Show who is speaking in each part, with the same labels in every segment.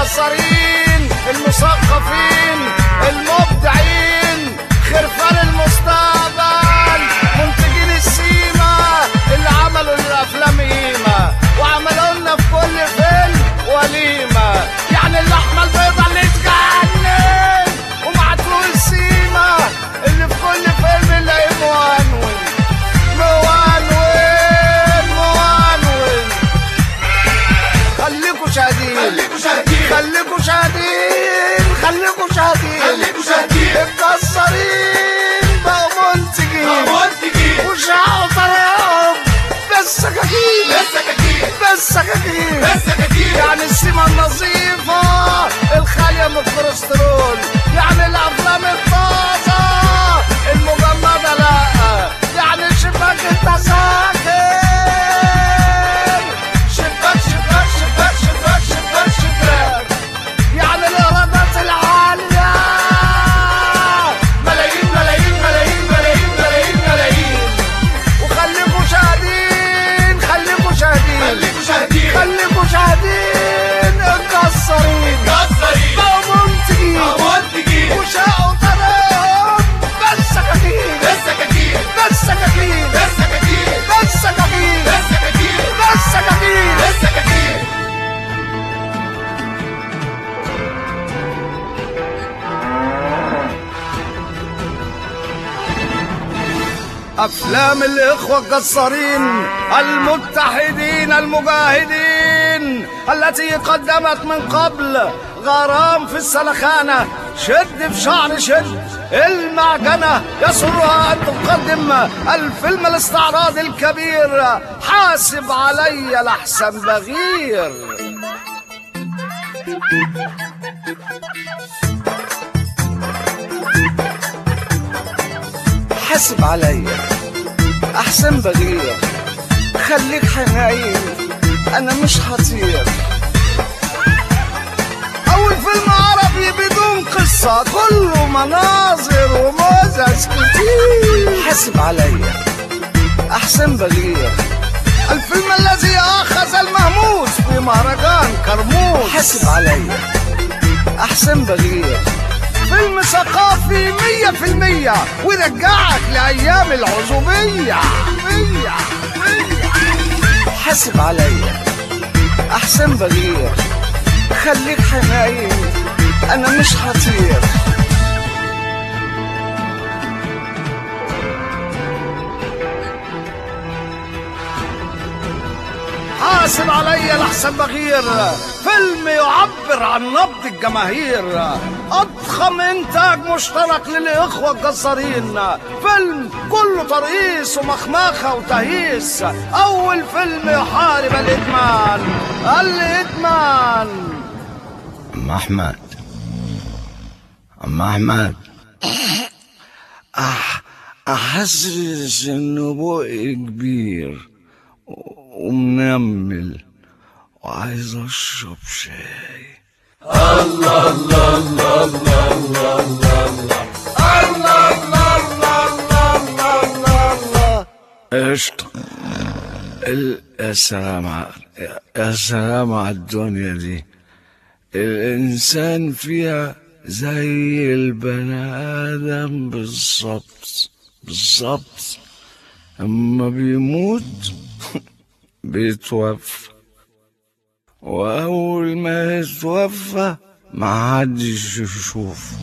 Speaker 1: القصارين المثقفين المبدعين خرفان المستقبل منتجين السيما اللي عملوا للافلام قيمه وعملوا لنا في كل فيلم وليمه يعني اللحمه البيضاء اللي تجنن ومعتوه السيما اللي في كل فيلم نلاقيه موانون موانون موانون خليكوا شاهدين
Speaker 2: خليكوا شاهدين
Speaker 1: خليكوا شاهدين خليكوا شاهدين
Speaker 2: خليكوا شاهدين
Speaker 1: القصارين بقوا منتجين
Speaker 2: منتجين
Speaker 1: وشعوا طريقهم بالسكاكين
Speaker 2: بالسكاكين
Speaker 1: بالسكاكين
Speaker 2: بالسكاكين
Speaker 1: يعني السيما النظيفة الخالية من الكوليسترول يعني الأفلام الطازة المجمدة لا يعني الشباك التساكن شباك شباك شباك شباك شباك شباك يعني الإيرادات العالية
Speaker 2: ملايين ملايين ملايين ملايين ملايين ملايين
Speaker 1: وخليكوا شاهدين خليكوا شاهدين
Speaker 2: خليكوا شاهدين
Speaker 1: خليكوا شاهدين القصرين
Speaker 2: كسرين
Speaker 1: بقوا منتجين
Speaker 2: منتجين
Speaker 1: وشاقوا طريقهم بالسكاكين
Speaker 2: بالسكاكين
Speaker 1: بالسكاكين
Speaker 2: بالسكاكين
Speaker 1: بالسكاكين
Speaker 2: بالسكاكين
Speaker 1: بالسكاكين
Speaker 2: بالسكاكين
Speaker 1: أفلام الإخوة القصارين المتحدين المجاهدين التي قدمت من قبل غرام في السلخانة شد في شعر شد المعجنة يسرها أن تقدم الفيلم الاستعراضي الكبير حاسب علي لحسن بغير حاسب عليا احسن بغير خليك حنين انا مش هطير اول فيلم عربي بدون قصة كله مناظر وموزس كتير حاسب عليا احسن بغير الفيلم الذي اخذ المهموس في مهرجان كرموز حاسب عليا احسن بغير فيلم ثقافي مية في المية ويرجعك لأيام العزوبية مية مية حاسب عليا أحسن بغير خليك حنين أنا مش هطير حاسب عليا لحسن بغير فيلم يعبر عن نبض الجماهير اضخم انتاج مشترك للاخوه الجزارين فيلم كله ترقيص ومخمخه وتهييس اول فيلم يحارب الادمان الادمان
Speaker 3: أم أحمد أم أحمد أح أحسس إنه بقي كبير ومنمل وعايز أشرب شاي قشطة ال- يا سلام ع- يا- يا سلام على الدنيا دي الإنسان فيها زي البني آدم بالظبط بالظبط أما بيموت بيتوفى وأول ما يتوفى ما حدش يشوفه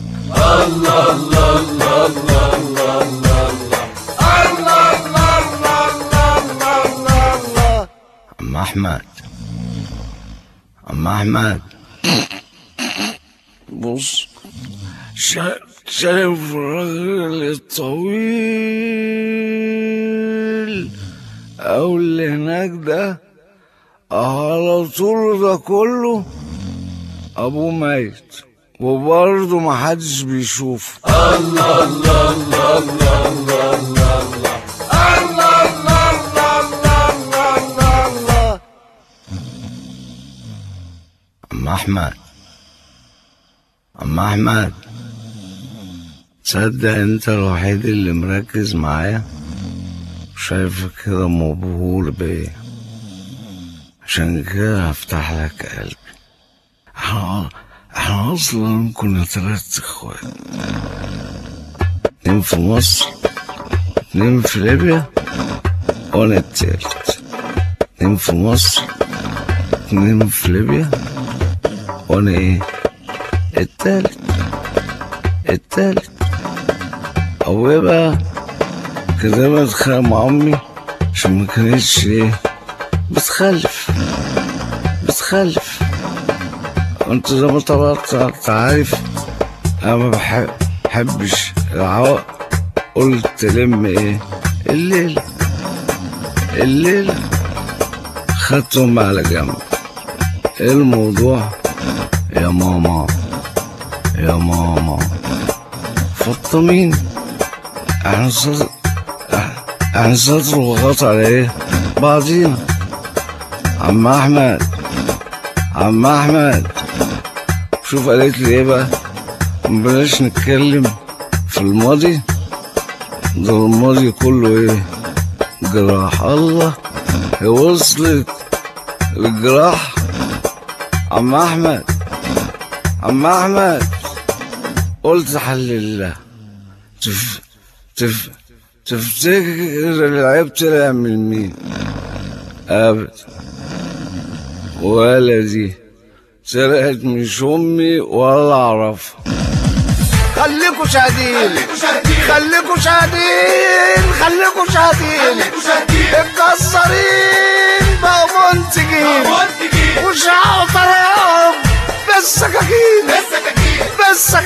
Speaker 3: أم أحمد أم أحمد بص شا- شايف الراجل الطويل أو اللي هناك ده على طول ده كله أبوه ميت وبرضه محدش بيشوفه أم أحمد أم أحمد تصدق أنت الوحيد اللي مركز معايا شايفك كده مبهور بيا عشان كده هفتح لك قلبي احنا احنا اصلا كنا ثلاث اخوات اتنين في مصر اتنين في ليبيا وانا التالت اتنين في مصر اتنين في ليبيا وانا ايه التالت التالت ابويا بقى كان دايما اتخانق مع امي عشان ما كانتش ايه بتخلف بتخلف انت زي ما طلعت انت عارف انا ما بحب- بحبش العوق قلت لم ايه الليل الليل خدتهم على جنب ايه الموضوع يا ماما يا ماما فطمين احنا صدر احنا صدر وغط على ايه بعضينا عم احمد عم احمد شوف قالت لي ايه بقى بلاش نتكلم في الماضي ده الماضي كله ايه جراح الله هي وصلت الجراح عم احمد عم احمد قلت حل الله تف تف تفتكر العيب طلع من مين ابدا ولا دي سرقت مش امي ولا اعرفها
Speaker 1: خليكوا شاهدين
Speaker 2: خليكوا شاهدين
Speaker 1: خليكوا شاهدين خليكوا شاهدين
Speaker 2: خليكوا شاهدين
Speaker 1: الجزارين بقوا منتجين
Speaker 2: منتجين
Speaker 1: وش هقدر بالسكاكين
Speaker 2: بالسكاكين
Speaker 1: بالسكاكين